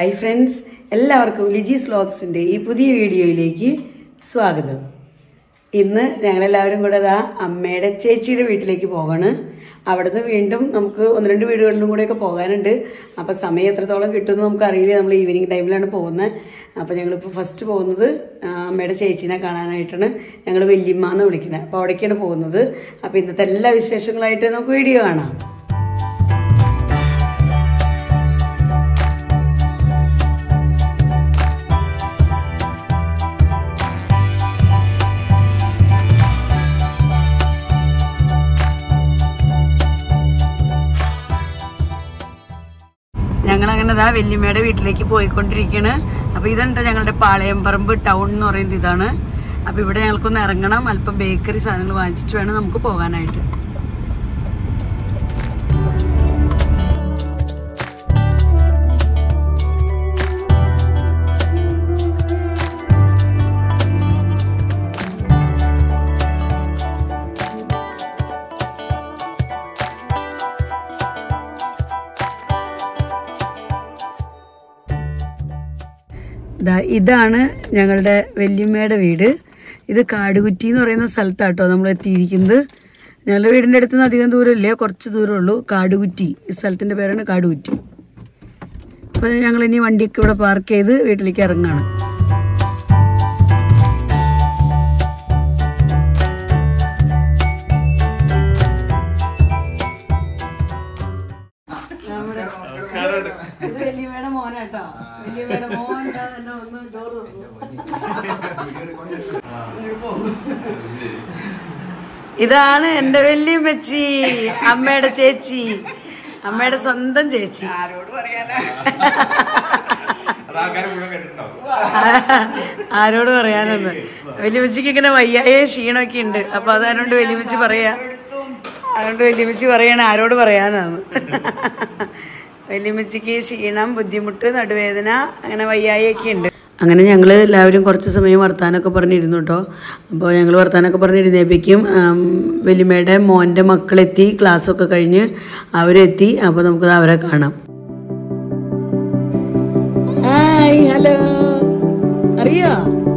Hi friends എല്ലാവർക്കും ലിജീസ് വ്ലോഗ്സിൻ്റെ ഈ പുതിയ വീഡിയോയിലേക്ക് സ്വാഗതം ഇന്ന് ഞങ്ങളെല്ലാവരും കൂടെ അതാ അമ്മയുടെ ചേച്ചിയുടെ വീട്ടിലേക്ക് പോവാണ് അവിടുന്ന് വീണ്ടും നമുക്ക് ഒന്ന് രണ്ട് വീടുകളിലും കൂടെയൊക്കെ പോകാനുണ്ട് അപ്പോൾ സമയം എത്രത്തോളം കിട്ടുമെന്ന് നമുക്ക് അറിയില്ല നമ്മൾ ഈവനിങ് ടൈമിലാണ് പോകുന്നത് അപ്പോൾ ഞങ്ങളിപ്പോൾ ഫസ്റ്റ് പോകുന്നത് ആ, അമ്മയുടെ ചേച്ചീനെ കാണാനായിട്ടാണ് ഞങ്ങൾ വല്യമ്മ എന്ന് വിളിക്കുന്നത് അപ്പോൾ അവിടേക്കാണ് പോകുന്നത് അപ്പോൾ ഇന്നത്തെ എല്ലാ വിശേഷങ്ങളായിട്ട് നമുക്ക് വീഡിയോ കാണാം ഞങ്ങൾ അങ്ങനെ ഇതാ വല്യമ്മയുടെ വീട്ടിലേക്ക് പോയിക്കൊണ്ടിരിക്കുകയാണ് അപ്പോൾ ഇതുണ്ട് ഞങ്ങളുടെ പാളയംപറമ്പ് ടൗൺ എന്ന് പറയുന്നത് ഇതാണ് അപ്പോൾ ഇവിടെ ഞങ്ങൾക്കൊന്ന് ഇറങ്ങണം അല്പം ബേക്കറി സാധനങ്ങൾ വാങ്ങിച്ചിട്ട് വേണം നമുക്ക് പോകാനായിട്ട് ദാ ഇതാണ് ഞങ്ങളുടെ വല്യമ്മയുടെ വീട് ഇത് കാടുകുറ്റി എന്ന് പറയുന്ന സ്ഥലത്താട്ടോ നമ്മൾ എത്തിയിരിക്കുന്നത് ഞങ്ങളുടെ വീടിൻ്റെ അടുത്ത് നിന്ന് അധികം ദൂരമില്ല കുറച്ച് ദൂരമുള്ളൂ കാടുകുറ്റി ഈ സ്ഥലത്തിൻ്റെ പേരാണ് കാടുകുറ്റി അപ്പോൾ ഞങ്ങൾ ഇനി വണ്ടിയൊക്കെ ഇവിടെ പാർക്ക് ചെയ്ത് വീട്ടിലേക്ക് ഇറങ്ങാണ് ഇത് വല്യമ്മയുടെ മോനാട്ടോ വല്യമ്മയുടെ മോൻ ദാ എന്നെ വന്ന് ഡോർ ഇതാണ് എന്റെ വല്യമ്മച്ചി അമ്മയുടെ ചേച്ചി അമ്മയുടെ സ്വന്തം ചേച്ചി ആരോട് പറയാനാ അതാൾക്കാര് മുഴുവൻ കേട്ടിട്ടുണ്ടാവും ആരോട് പറയാനെന്ന് വലിയമ്മച്ചിക്ക് ഇങ്ങനെ വയ്യായ ക്ഷീണമൊക്കെ ഉണ്ട് അപ്പൊ അതുകൊണ്ട് വലിയമ്മച്ചി പറയാ അതുകൊണ്ട് വലിയമ്മച്ചി പറയണ ആരോട് പറയാനാന്ന് വലിയമ്മച്ചിക്ക് ക്ഷീണം ബുദ്ധിമുട്ട് നടുവേദന അങ്ങനെ വയ്യായൊക്കെ ഉണ്ട് അങ്ങനെ ഞങ്ങൾ എല്ലാവരും കുറച്ച് സമയം വർത്താനൊക്കെ പറഞ്ഞിരുന്നു കേട്ടോ അപ്പോൾ ഞങ്ങൾ വർത്താനൊക്കെ പറഞ്ഞിരുന്നപ്പോഴേക്കും വലിയമ്മയുടെ മോൻ്റെ മക്കളെത്തി ക്ലാസ്സൊക്കെ കഴിഞ്ഞ് അവരെത്തി അപ്പോൾ നമുക്ക് അവരെ കാണാം ഹായ് ഹലോ അറിയോ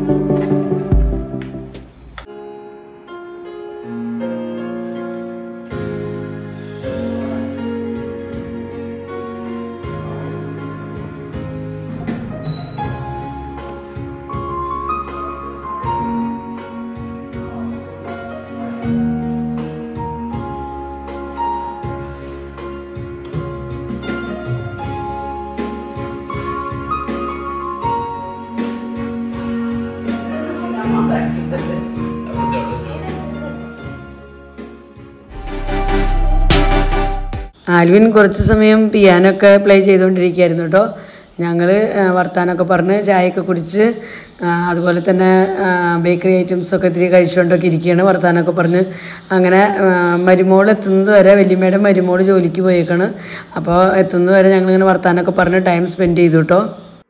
ആൽവിൻ കുറച്ച് സമയം പിയാനൊക്കെ പ്ലേ ചെയ്തുകൊണ്ടിരിക്കുകയായിരുന്നു കേട്ടോ ഞങ്ങൾ വർത്താനമൊക്കെ പറഞ്ഞ് ചായയൊക്കെ കുടിച്ച് ആ, അതുപോലെ തന്നെ ആ, ബേക്കറി ഐറ്റംസൊക്കെ ഇത്തിരി കഴിച്ചുകൊണ്ടൊക്കെ ഇരിക്കുകയാണ് വർത്താനമൊക്കെ പറഞ്ഞ് അങ്ങനെ ആ, മരുമോൾ എത്തുന്നത് വരെ വല്യമ്മയുടെ മരുമോൾ ജോലിക്ക് പോയേക്കാണ് അപ്പോൾ എത്തുന്നത് വരെ ഞങ്ങളിങ്ങനെ വർത്താനമൊക്കെ പറഞ്ഞ് ടൈം സ്പെൻഡ് ചെയ്തു കേട്ടോ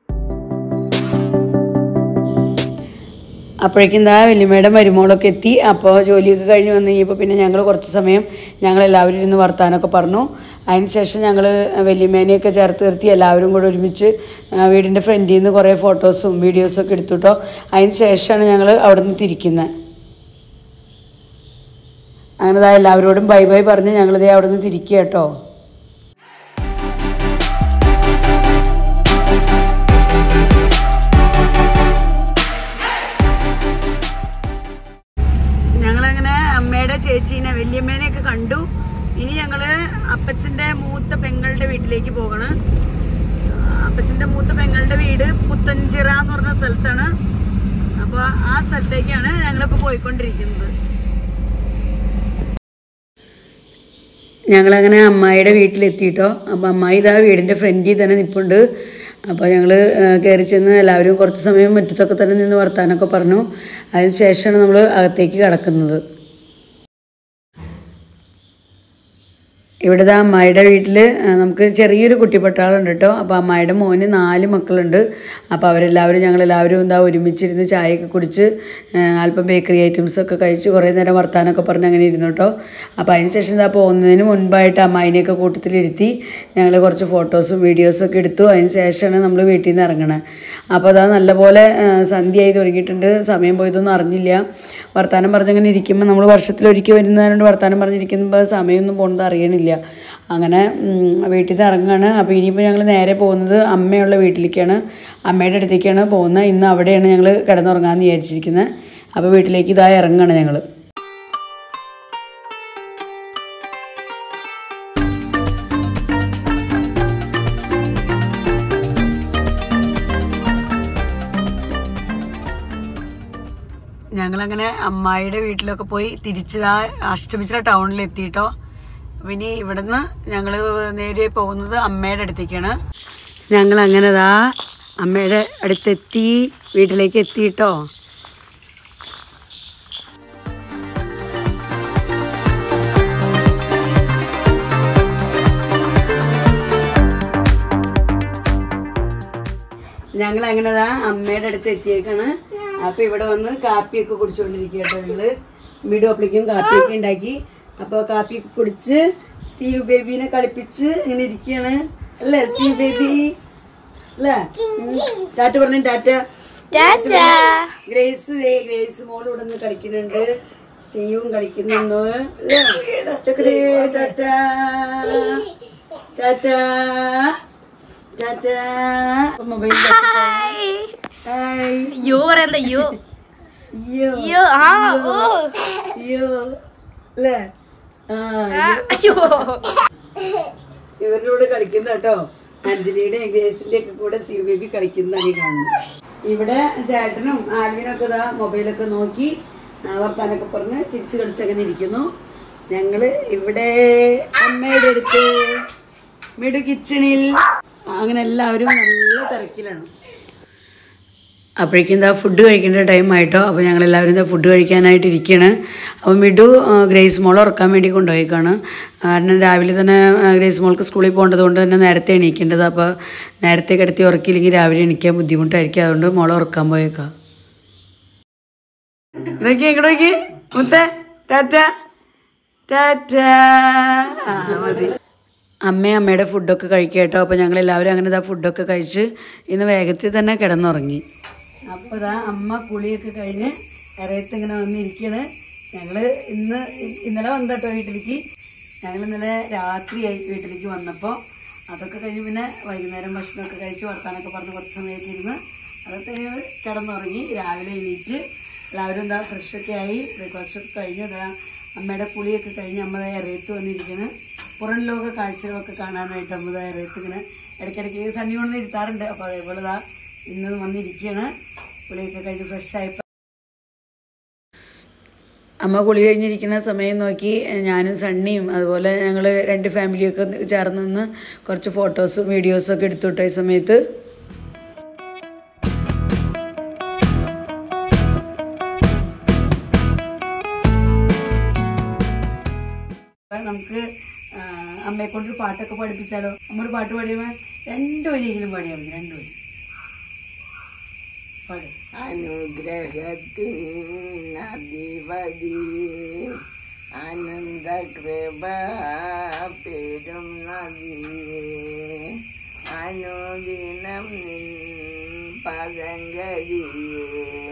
അപ്പോഴേക്കും എന്താ വല്യമ്മയുടെ മരുമോളൊക്കെ എത്തി അപ്പോൾ ജോലിയൊക്കെ കഴിഞ്ഞ് വന്ന് കഴിഞ്ഞപ്പോൾ പിന്നെ ഞങ്ങൾ കുറച്ച് സമയം ഞങ്ങൾ എല്ലാവരും ഇരുന്ന് വർത്താനമൊക്കെ പറഞ്ഞു അതിന് ശേഷം ഞങ്ങൾ വല്യമ്മേനെയൊക്കെ ചേർത്ത് നിർത്തി എല്ലാവരും കൂടെ ഒരുമിച്ച് ആ, വീടിൻ്റെ ഫ്രണ്ടിൽ നിന്ന് കുറേ ഫോട്ടോസും വീഡിയോസും ഒക്കെ എടുത്തു കേട്ടോ അതിന് ശേഷമാണ് ഞങ്ങൾ അവിടെ നിന്ന് തിരിക്കുന്നത് അങ്ങനെ ഇതാ എല്ലാവരോടും ബൈ ബൈ പറഞ്ഞ് ഞങ്ങളിതേ അവിടെ നിന്ന് തിരിക്കുക കേട്ടോ ഞങ്ങളങ്ങനെ അമ്മയുടെ ചേച്ചീനെ വല്യമ്മേനെയൊക്കെ കണ്ടു ഇനി ഞങ്ങള് അപ്പച്ചന്റെ മൂത്ത പെങ്ങളുടെ വീട്ടിലേക്ക് പോകണം അപ്പച്ചന്റെ മൂത്ത പെങ്ങളുടെ വീട് പുത്തൻചിറ എന്ന് പറഞ്ഞ സ്ഥലത്താണ് അപ്പൊ ആ സ്ഥലത്തേക്കാണ് ഞങ്ങളിപ്പോ പോയിക്കൊണ്ടിരിക്കുന്നത് ഞങ്ങളങ്ങനെ അമ്മായിയുടെ വീട്ടിലെത്തിയിട്ടോ അപ്പോൾ അമ്മായി ഇതാ വീടിൻ്റെ ഫ്രണ്ടിൽ തന്നെ നിൽപ്പുണ്ട് അപ്പോൾ ഞങ്ങൾ കയറി ചെന്ന് എല്ലാവരും കുറച്ച് സമയം മുറ്റത്തൊക്കെ തന്നെ നിന്ന് വർത്താനമൊക്കെ പറഞ്ഞു അതിന് ശേഷമാണ് നമ്മൾ അകത്തേക്ക് കടക്കുന്നത് ഇവിടുത്തെ അമ്മായിയുടെ വീട്ടിൽ നമുക്ക് ചെറിയൊരു കുട്ടിപ്പട്ടാളുണ്ട് കേട്ടോ അപ്പോൾ അമ്മായിയുടെ മോന് നാല് മക്കളുണ്ട് അപ്പോൾ അവരെല്ലാവരും ഞങ്ങളെല്ലാവരും എന്താ ഒരുമിച്ചിരുന്ന് ചായയൊക്കെ കുടിച്ച് ആ, അല്പം ബേക്കറി ഐറ്റംസ് ഒക്കെ കഴിച്ച് കുറേ നേരം വർത്താനമൊക്കെ പറഞ്ഞ് അങ്ങനെ ഇരുന്നു കേട്ടോ അപ്പോൾ അതിന് ശേഷം ഇതാ പോകുന്നതിന് മുൻപായിട്ട് അമ്മായിനെയൊക്കെ കൂട്ടത്തിലിരുത്തി ഞങ്ങൾ കുറച്ച് ഫോട്ടോസും വീഡിയോസും ഒക്കെ എടുത്തു അതിന് ശേഷമാണ് നമ്മൾ വീട്ടിൽ നിന്ന് ഇറങ്ങണത് അപ്പോൾ അതാ നല്ലപോലെ ആ, സന്ധ്യയായി തുടങ്ങിയിട്ടുണ്ട് സമയം പോയതൊന്നും അറിഞ്ഞില്ല വർത്താനം പറഞ്ഞങ്ങനെ ഇരിക്കുമ്പോൾ നമ്മൾ വർഷത്തിലൊരിക്കൽ വരുന്നതുകൊണ്ട് വർത്താനം പറഞ്ഞിരിക്കുമ്പോൾ സമയമൊന്നും പോകുന്നത് അറിയണില്ല അങ്ങനെ ഉം, വീട്ടിൽ നിന്ന് ഇറങ്ങുകയാണ് അപ്പോൾ ഇനിയിപ്പോൾ ഞങ്ങൾ നേരെ പോകുന്നത് അമ്മയുള്ള വീട്ടിലേക്കാണ് അമ്മയുടെ അടുത്തേക്കാണ് പോകുന്നത് ഇന്ന് അവിടെയാണ് ഞങ്ങൾ കിടന്നുറങ്ങാമെന്ന് വിചാരിച്ചിരിക്കുന്നത് അപ്പോൾ വീട്ടിലേക്ക് ഇതാ ഇറങ്ങുകയാണ് ഞങ്ങൾ ഞങ്ങളങ്ങനെ അമ്മായിയുടെ വീട്ടിലൊക്കെ പോയി തിരിച്ച് ആ അഷ്ടമിച്ചിര ടൗണിൽ എത്തിയിട്ടോ അപ്പം ഇനി ഇവിടുന്ന് ഞങ്ങൾ നേരെ പോകുന്നത് അമ്മയുടെ അടുത്തേക്കാണ് ഞങ്ങൾ അങ്ങനെ ദാ അമ്മയുടെ അടുത്തെത്തി വീട്ടിലേക്ക് എത്തിയിട്ടോ ഞങ്ങൾ അങ്ങനെ ദാ അമ്മയുടെ അടുത്ത് എത്തിയേക്കാണ് അപ്പൊ ഇവിടെ വന്ന് കാപ്പിയൊക്കെ കുടിച്ചുകൊണ്ടിരിക്കുക കേട്ടോ ഞങ്ങള് വീഡിയോപ്പിലേക്കും കാപ്പിയൊക്കെ ഉണ്ടാക്കി അപ്പൊ കാപ്പിയൊക്കെ കുടിച്ച് സ്റ്റീവ് ബേബീനെ കളിപ്പിച്ച് ഇങ്ങനെ ഇരിക്കുകയാണ് അല്ലേ സ്റ്റീവ് ബേബി അല്ലേ ഉം. ടാറ്റ പറഞ്ഞു ടാറ്റ ഗ്രേസ് ദേ, ഗ്രേസ് മോൾ ഇവിടെ നിന്ന് കളിക്കുന്നുണ്ട് സ്റ്റീവും കളിക്കുന്നുണ്ട് അല്ലേ ചക്കരേ ടാറ്റ ടാറ്റ ടാറ്റ മൊബൈൽ ഹായ് യോ പറയണ്ട യോ അയ്യോ യോ ആ ഓ അയ്യോ അല്ലേ ആ അയ്യോ ഇവരുടെ കൂടെ കളിക്കുന്ന കേട്ടോ അഞ്ജലിയുടെ ഗ്രേസിന്റെ ഒക്കെ കൂടെ ശിവ ബേബി കളിക്കുന്നതാണ് ഈ കാണുന്നത് ഇവിടെ ചേട്ടനും ആൽവിനൊക്കെ ഇതാ മൊബൈലൊക്കെ നോക്കി ആ, വർത്താനൊക്കെ പറഞ്ഞ് ചിരിച്ചു കളിച്ചങ്ങനെ ഇരിക്കുന്നു ഞങ്ങള് ഇവിടെ അമ്മയുടെ അടുത്ത് മിഡു കിച്ചണിൽ അങ്ങനെ എല്ലാവരും നല്ല തിരക്കിലാണ് അപ്പോഴേക്കും എന്താ ഫുഡ് കഴിക്കേണ്ട ടൈം ആയിട്ടോ അപ്പോൾ ഞങ്ങൾ എല്ലാവരും എന്താ ഫുഡ് കഴിക്കാനായിട്ട് ഇരിക്കുകയാണ് അപ്പോൾ മിഡു ആ, ഗ്രേസ് മോൾ ഉറക്കാൻ വേണ്ടി കൊണ്ടുപോയേക്കാണ് കാരണം രാവിലെ തന്നെ ആ, ഗ്രേസ് മോൾക്ക് സ്കൂളിൽ പോകേണ്ടത് കൊണ്ട് തന്നെ നേരത്തെ എണീക്കേണ്ടത് അപ്പോൾ നേരത്തെ കിടത്തി ഉറക്കിയില്ലെങ്കിൽ രാവിലെ എണീക്കാൻ ബുദ്ധിമുട്ടായിരിക്കും അതുകൊണ്ട് മോളെ ഉറക്കാൻ പോയേക്കാം നോക്കി എങ്ങോട്ട് നോക്കി മുത്തേ ടാറ്റ ടാറ്റ ആ മതി അമ്മയും അമ്മയുടെ ഫുഡൊക്കെ കഴിക്കുക കേട്ടോ അപ്പോൾ ഞങ്ങൾ എല്ലാവരും അങ്ങനെ ഇതാ ഫുഡൊക്കെ കഴിച്ച് ഇന്ന് വേഗത്തിൽ തന്നെ കിടന്നുറങ്ങി അപ്പോൾ ഇതാ അമ്മ കുളിയൊക്കെ കഴിഞ്ഞ് ഇറയത്ത് ഇങ്ങനെ വന്നിരിക്കണ് ഞങ്ങൾ ഇന്ന് ഇ- ഇന്നലെ വന്ന കേട്ടോ വീട്ടിലേക്ക് ഞങ്ങൾ ഇന്നലെ രാത്രിയായി വീട്ടിലേക്ക് വന്നപ്പോൾ അതൊക്കെ കഴിഞ്ഞ് പിന്നെ വൈകുന്നേരം ഭക്ഷണമൊക്കെ കഴിച്ച് വർത്താനൊക്കെ പറഞ്ഞ് കുറച്ച് സമയമൊക്കെ ഇരുന്ന് അതൊക്കെ കഴിഞ്ഞ് കിടന്നുറങ്ങി രാവിലെ എണീറ്റ് എല്ലാവരും എന്താ ഫ്രഷൊക്കെ ആയി ബ്രേക്ക്ഫാസ്റ്റ് ഒക്കെ കഴിഞ്ഞു അതാ അമ്മയുടെ കുളിയൊക്കെ കഴിഞ്ഞ് അമ്മ ദാ ഇറയത്ത് വന്നിരിക്കുന്നത് പുറം ലോക കാഴ്ചകളൊക്കെ കാണാനായിട്ട് അമ്മ ദാ ഇറയത്ത് ഇങ്ങനെ ഇടയ്ക്കിടയ്ക്ക് സണ്ണി കൊണ്ട് ഇരുത്താറുണ്ട് അപ്പോൾ അതേപോലെ ദാ ഇന്ന് വന്നിരിക്കുകയാണ് കുളിയൊക്കെ കഴിഞ്ഞ് ഫ്രഷ് ആയപ്പോൾ അമ്മ കുളി കഴിഞ്ഞിരിക്കുന്ന സമയം നോക്കി ഞാനും സണ്ണിയും അതുപോലെ ഞങ്ങൾ രണ്ട് ഫാമിലിയൊക്കെ ചേർന്ന് നിന്ന് കുറച്ച് ഫോട്ടോസും വീഡിയോസും ഒക്കെ എടുത്തു വിട്ട ഈ സമയത്ത് അപ്പൊ നമുക്ക് ആ, അമ്മയെ കൊണ്ടൊരു പാട്ടൊക്കെ പഠിപ്പിച്ചാലോ അമ്മ ഒരു പാട്ട് പാടിയപ്പോ രണ്ടു വരിയെങ്കിലും പാടിയാൽ മതി രണ്ടു വരി പാടും അനുഗ്രഹത്തിൻ അധിപതി ആനന്ദ കൃപ പെരും നദിയേ അനുദിനം നിൻ പദങ്കരിയേ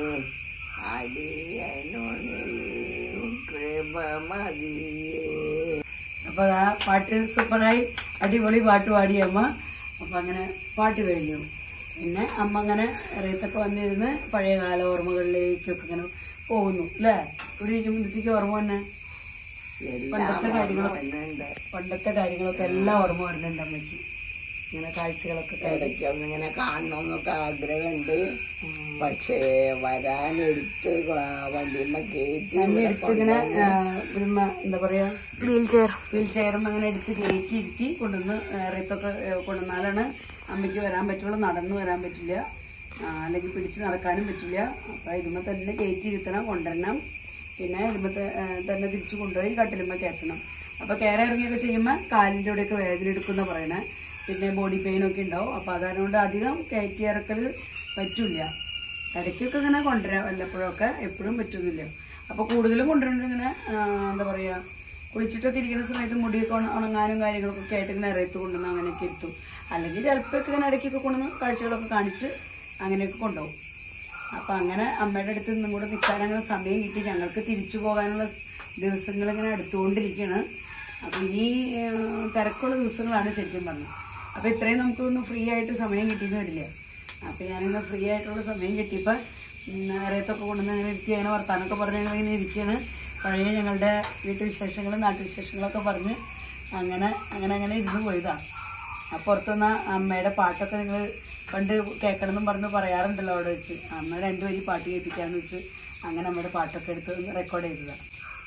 അടിയനു നിൻ കൃപ മതിയേ അപ്പൊ ആ പാട്ട് സൂപ്പറായി അടിപൊളി പാട്ട് പാടി അമ്മ അപ്പൊ അങ്ങനെ പാട്ട് കഴിഞ്ഞു പിന്നെ അമ്മ അങ്ങനെ ഇറയത്തൊക്കെ വന്നിരുന്ന് പഴയകാല ഓർമ്മകളിലേക്കൊക്കെ ഇങ്ങനെ പോകുന്നു അല്ലേ ഇവിടെ ഇരിക്കുമ്പോഴത്തേക്ക് ഓർമ്മ തന്നെ പണ്ടത്തെ കാര്യങ്ങളൊക്കെ പണ്ടത്തെ കാര്യങ്ങളൊക്കെ എല്ലാം ഓർമ്മ വരുന്നുണ്ട് അമ്മയ്ക്ക് ഇങ്ങനെ കാഴ്ചകളൊക്കെ കണ്ട്. ഇടയ്ക്കൊന്ന് ഇങ്ങനെ കാണണമെന്നൊക്കെ ആഗ്രഹമുണ്ട് പക്ഷേ വരാനെടുത്ത് വണ്ടിയമ്മ കയറ്റി എന്നെ എടുത്ത് ഇങ്ങനെ ആ, ഇവിടുന്ന് എന്താ പറയാ വീൽ ചെയർ വീൽ ചെയറും അങ്ങനെ എടുത്ത് കയറ്റി ഇരുത്തി കൊണ്ടുവന്ന് ഇറയത്തൊക്കെ കൊണ്ടുവന്നാലാണ് അമ്മയ്ക്ക് വരാൻ പറ്റുള്ളൂ നടന്നു വരാൻ പറ്റില്ല ആ, അല്ലെങ്കിൽ പിടിച്ച് നടക്കാനും പറ്റില്ല അപ്പം ഇതുമ്മ തന്നെ കയറ്റി ഇരുത്തണം കൊണ്ടുവരണം പിന്നെ ഇതുമ്മ ത- ആ, തന്നെ തിരിച്ചു കൊണ്ടുപോയി കട്ടിലുമ്മ കയറ്റണം അപ്പോൾ കയറി ഇറങ്ങിയൊക്കെ ചെയ്യുമ്പോൾ കാലിൻ്റെ ഇവിടെയൊക്കെ വേദന എടുക്കുന്ന പറയണേ പിന്നെ ബോഡി പെയിനൊക്കെ ഉണ്ടാവും അപ്പോൾ അതുകൊണ്ട് അധികം കയറ്റി ഇറക്കൽ പറ്റില്ല ഇടയ്ക്കൊക്കെ ഇങ്ങനെ കൊണ്ടുവരാം വല്ലപ്പോഴൊക്കെ എപ്പോഴും പറ്റുന്നില്ല അപ്പോൾ കൂടുതലും കൊണ്ടുവരുന്നത് ഇങ്ങനെ ആ, എന്താ പറയുക കുളിച്ചിട്ടൊക്കെ ഇരിക്കുന്ന സമയത്ത് മുടിയൊക്കെ ഉണ- ഉണങ്ങാനും കാര്യങ്ങളൊക്കെ ആയിട്ട് ഇങ്ങനെ ഇറയത്ത് കൊണ്ടുവന്ന് അങ്ങനെയൊക്കെ ഇരുത്തും അല്ലെങ്കിൽ ചിലപ്പോഴൊക്കെ ഇങ്ങനെ ഇടയ്ക്കൊക്കെ കൊണ്ടുവന്ന് കാഴ്ചകളൊക്കെ കാണിച്ച് അങ്ങനെയൊക്കെ കൊണ്ടുപോകും അപ്പം അങ്ങനെ അമ്മയുടെ അടുത്ത് നിന്നും കൂടെ നിൽക്കാൻ അങ്ങനെ സമയം കിട്ടി ഞങ്ങൾക്ക് തിരിച്ചു പോകാനുള്ള ദിവസങ്ങൾ ഇങ്ങനെ അടുത്തുകൊണ്ടിരിക്കുകയാണ് അപ്പം ഇനി ആ, തിരക്കുള്ള ദിവസങ്ങളാണ് ശരിക്കും പറഞ്ഞത് അപ്പോൾ ഇത്രയും നമുക്കൊന്ന് ഫ്രീ ആയിട്ട് സമയം കിട്ടിയെന്ന് വരില്ല അപ്പോൾ ഞാനിങ്ങനെ ഫ്രീ ആയിട്ടുള്ള സമയം കിട്ടിയപ്പോൾ നേരത്തൊക്കെ കൊണ്ടുവന്ന് അങ്ങനെ ഇരുത്തി അങ്ങനെ വർത്താനമൊക്കെ പറഞ്ഞ് ഞങ്ങൾ ഇങ്ങനെ ഇരിക്കുകയാണ് പഴയ ഞങ്ങളുടെ വീട്ടുവിശേഷങ്ങളും നാട്ടുവിശേഷങ്ങളൊക്കെ പറഞ്ഞ് അങ്ങനെ അങ്ങനെ അങ്ങനെ ഇരുന്ന് പോയതാണ് ആ പുറത്തുനിന്ന് അമ്മയുടെ പാട്ടൊക്കെ നിങ്ങൾ പണ്ട് കേൾക്കണമെന്നും പറഞ്ഞ് പറയാറുണ്ടല്ലോ അവിടെ വെച്ച് അമ്മ രണ്ടുപേരും പാട്ട് കേൾപ്പിക്കാന്ന് വെച്ച് അങ്ങനെ അമ്മയുടെ പാട്ടൊക്കെ എടുത്ത് റെക്കോർഡ് ചെയ്തതാണ്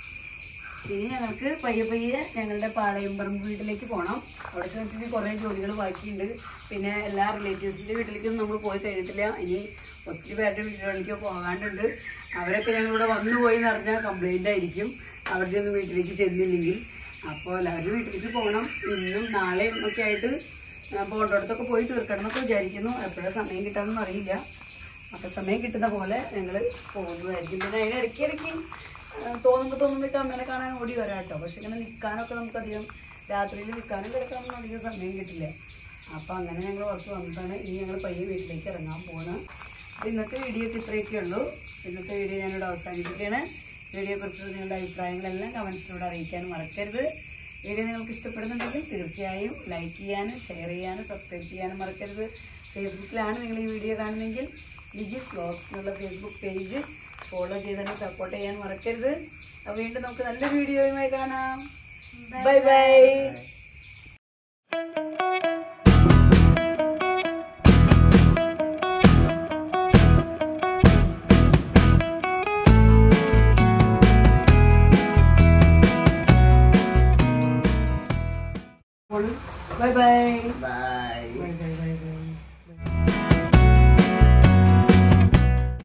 ഇനി ഞങ്ങൾക്ക് പയ്യെ പയ്യെ ഞങ്ങളുടെ പാളയംപറമ്പ് വീട്ടിലേക്ക് പോകണം അവിടെ ചെന്നിട്ട് കുറേ ജോലികൾ ബാക്കിയുണ്ട് പിന്നെ എല്ലാ റിലേറ്റീവ്സിൻ്റെ വീട്ടിലേക്കൊന്നും നമ്മൾ പോയി കഴിഞ്ഞിട്ടില്ല ഇനി ഒത്തിരി പേരുടെ വീടുകളിലേക്ക് പോകാണ്ടുണ്ട് അവരൊക്കെ ഞങ്ങളിവിടെ വന്നു പോയി എന്ന് പറഞ്ഞാൽ കംപ്ലൈൻ്റ് ആയിരിക്കും അവരുടെ ഒന്നും വീട്ടിലേക്ക് ചെന്നില്ലെങ്കിൽ അപ്പോൾ എല്ലാവരും വീട്ടിലേക്ക് പോകണം ഇന്നും നാളെയും ഒക്കെ ആയിട്ട് പോകേണ്ടടത്തൊക്കെ പോയി തീർക്കണം എന്നൊക്കെ വിചാരിക്കുന്നു എപ്പോഴാണ് സമയം കിട്ടാമെന്നൊന്നും അറിയില്ല അപ്പോൾ സമയം കിട്ടുന്ന പോലെ ഞങ്ങൾ പോകുന്നതായിരിക്കും പിന്നെ അതിന് ഇടയ്ക്ക് ഇടയ്ക്ക് തോന്നുമ്പോൾ തോന്നുമ്പോൾ അമ്മേനെ കാണാൻ ഓടി വരാം കേട്ടോ പക്ഷെ ഇങ്ങനെ നിൽക്കാനൊക്കെ നമുക്ക് അധികം രാത്രിയിൽ നിൽക്കാനും കിടക്കാനൊന്നും അധികം സമയം കിട്ടില്ല അപ്പോൾ അങ്ങനെ ഞങ്ങൾ പുറത്ത് വന്നിട്ടാണ് ഇനി ഞങ്ങൾ പയ്യെ വീട്ടിലേക്ക് ഇറങ്ങാൻ പോകണം അപ്പോൾ ഇന്നത്തെ വീഡിയോ ഇത്രയൊക്കെ ഉള്ളൂ ഇന്നത്തെ വീഡിയോ ഞാനിവിടെ അവസാനിപ്പിക്കുകയാണ് വീഡിയോയെക്കുറിച്ചുള്ള നിങ്ങളുടെ അഭിപ്രായങ്ങളെല്ലാം കമൻസിലൂടെ അറിയിക്കാൻ മറക്കരുത് വീഡിയോ നിങ്ങൾക്ക് ഇഷ്ടപ്പെടുന്നുണ്ടെങ്കിൽ തീർച്ചയായും ലൈക്ക് ചെയ്യാനും ഷെയർ ചെയ്യാനും സബ്സ്ക്രൈബ് ചെയ്യാനും മറക്കരുത് ഫേസ്ബുക്കിലാണ് നിങ്ങൾ ഈ വീഡിയോ കാണുന്നതെങ്കിൽ ലിജീസ് വ്ലോഗ്സ് എന്നുള്ള ഫേസ്ബുക്ക് പേജ് ഫോളോ ചെയ്തതിന് സപ്പോർട്ട് ചെയ്യാൻ മറക്കരുത് അപ്പോൾ വീണ്ടും നമുക്ക് നല്ല വീഡിയോയുമായി കാണാം bye bye bye bye bye bye bye bye by